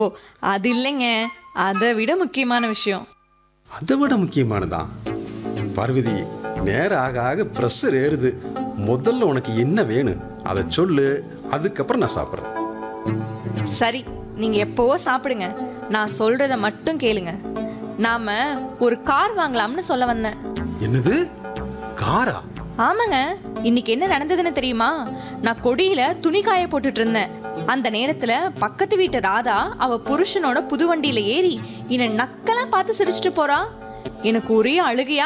ஓ அது இல்லைங்க அதை விட முக்கியமான விஷயம் அதை விட முக்கியமானதான் பார்வதி நேரம் ஆக ஆக ப்ரெஷர் ஏறுது முதல்ல உனக்கு என்ன வேணும் அதை சொல்லு அதுக்கப்புறம் நான் சாப்பிட்றேன் சரி நீங்க எப்பவோ சாப்பிடுங்க நான் சொல்றத மட்டும் கேளுங்க நாம ஒரு கார் வாங்கலாம்னு சொல்ல வந்தேன் என்னது காரா ஆமாங்க இன்னைக்கு என்ன நடந்ததுன்னு தெரியுமா நான் கொடியில துணி காய போட்டுட்டு இருந்தேன் அந்த நேரத்துல பக்கத்து வீட்டு ராதா அவ புருஷனோட புது வண்டியில ஏறி என்னை நக்கலா பார்த்து சிரிச்சிட்டு போறா எனக்கு ஒரே அழுகையா